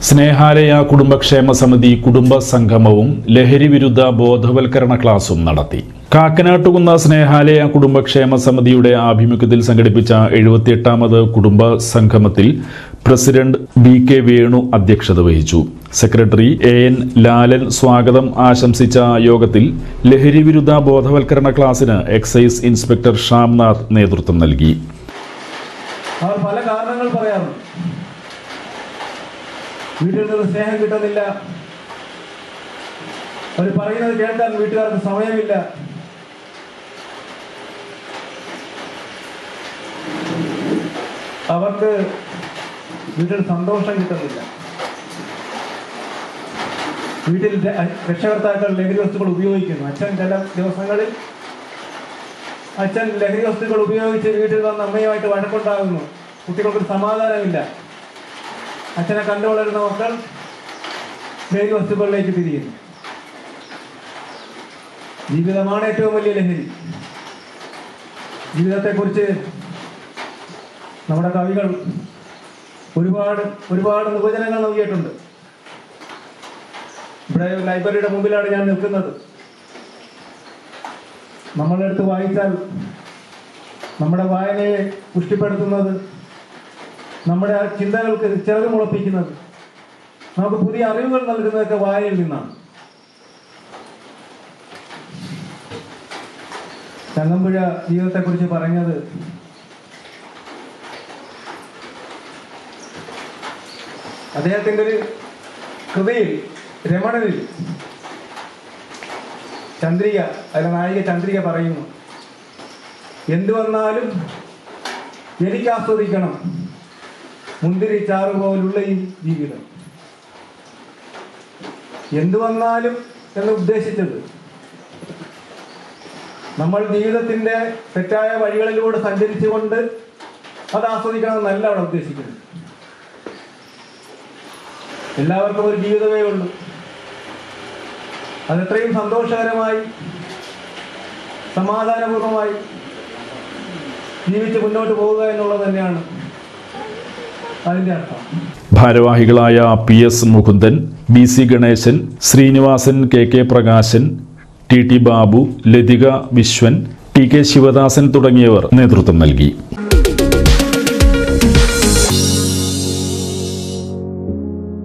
സ്നേഹാലയ കുടുംബക്ഷേമ സമിതി കുടുംബ സംഗമവും ലഹരി വിരുദ്ധ ബോധവൽക്കരണ ക്ലാസും നടത്തി കാക്കനാട്ടുകുന്ന സ്നേഹാലയ കുടുംബക്ഷേമ സമിതിയുടെ ആഭിമുഖ്യത്തിൽ സംഘടിപ്പിച്ച എഴുപത്തിയെട്ടാമത് കുടുംബ സംഗമത്തിൽ പ്രസിഡന്റ് ബി കെ വേണു അധ്യക്ഷത വഹിച്ചു സെക്രട്ടറി എ എൻ ലാലൻ സ്വാഗതം ആശംസിച്ച യോഗത്തിൽ ലഹരി വിരുദ്ധ ബോധവൽക്കരണ ക്ലാസിന് എക്സൈസ് ഇൻസ്പെക്ടർ ഷാംനാഥ് നേതൃത്വം നൽകി അവർ പല കാരണങ്ങൾ പറയാറുണ്ട് വീട്ടിൽ നിന്ന് സ്നേഹം കിട്ടുന്നില്ല അവർ പറയുന്നത് കേൾക്കാൻ വീട്ടുകാർക്ക് സമയമില്ല അവർക്ക് വീട്ടിൽ സന്തോഷം കിട്ടുന്നില്ല വീട്ടിൽ ര- രക്ഷകർത്താക്കൾ ലഹരി വസ്തുക്കൾ ഉപയോഗിക്കുന്നു അച്ഛൻ ചില ദിവസങ്ങളിൽ അച്ഛൻ ലഹരി വസ്തുക്കൾ ഉപയോഗിച്ച് വീട്ടിൽ വന്ന് അമ്മയുമായിട്ട് വഴക്കുണ്ടാകുന്നു കുട്ടികൾക്കൊരു സമാധാനമില്ല അച്ഛനെ കണ്ടു വളരുന്ന മക്കൾ ലഹരി വസ്തുക്കളിലേക്ക് തിരിയുന്നു ജീവിതമാണ് ഏറ്റവും വലിയ ലഹരി ജീവിതത്തെക്കുറിച്ച് നമ്മുടെ കവികൾ ഒരുപാട് ഒരുപാട് നിർവചനങ്ങൾ നൽകിയിട്ടുണ്ട് ഇവിടെ ലൈബ്രറിയുടെ മുമ്പിലാണ് ഞാൻ നിൽക്കുന്നത് നമ്മളെടുത്ത് വായിച്ചാൽ നമ്മുടെ വായനയെ പുഷ്ടിപ്പെടുത്തുന്നത് നമ്മുടെ ആ ചിന്തകൾക്ക് ചിറക് മുളപ്പിക്കുന്നത് നമുക്ക് പുതിയ അറിവുകൾ നൽകുന്നതൊക്കെ വായനയിൽ നിന്നാണ് ചങ്ങമ്പുഴ ജീവിതത്തെക്കുറിച്ച് പറഞ്ഞത് അദ്ദേഹത്തിൻ്റെ ഒരു കൃതിയിൽ രമണനിൽ ചന്ദ്രിക അതിലെ നായിക ചന്ദ്രിക പറയുന്നു എന്തു വന്നാലും എനിക്ക് ആസ്വദിക്കണം മുന്തിരി ചാറ് പോലുള്ള ഈ ജീവിതം എന്തു വന്നാലും എന്ന് ഉദ്ദേശിച്ചത് നമ്മൾ ജീവിതത്തിന്റെ തെറ്റായ വഴികളിലൂടെ സഞ്ചരിച്ചുകൊണ്ട് അത് ആസ്വദിക്കണമെന്നല്ല അവിടെ ഉദ്ദേശിക്കുന്നത് എല്ലാവർക്കും ഒരു ജീവിതമേ ഉള്ളൂ അതെത്രയും സന്തോഷകരമായി സമാധാനപൂർവമായി ജീവിച്ച് മുന്നോട്ട് പോവുക എന്നുള്ളത് തന്നെയാണ് അതിന്റെ അർത്ഥം ഭാരവാഹികളായ P S Mukundan B C Ganeshan Srinivasan K K Prakashan T T Babu Lathika Viswan T K Sivadasan തുടങ്ങിയവർ നേതൃത്വം നൽകി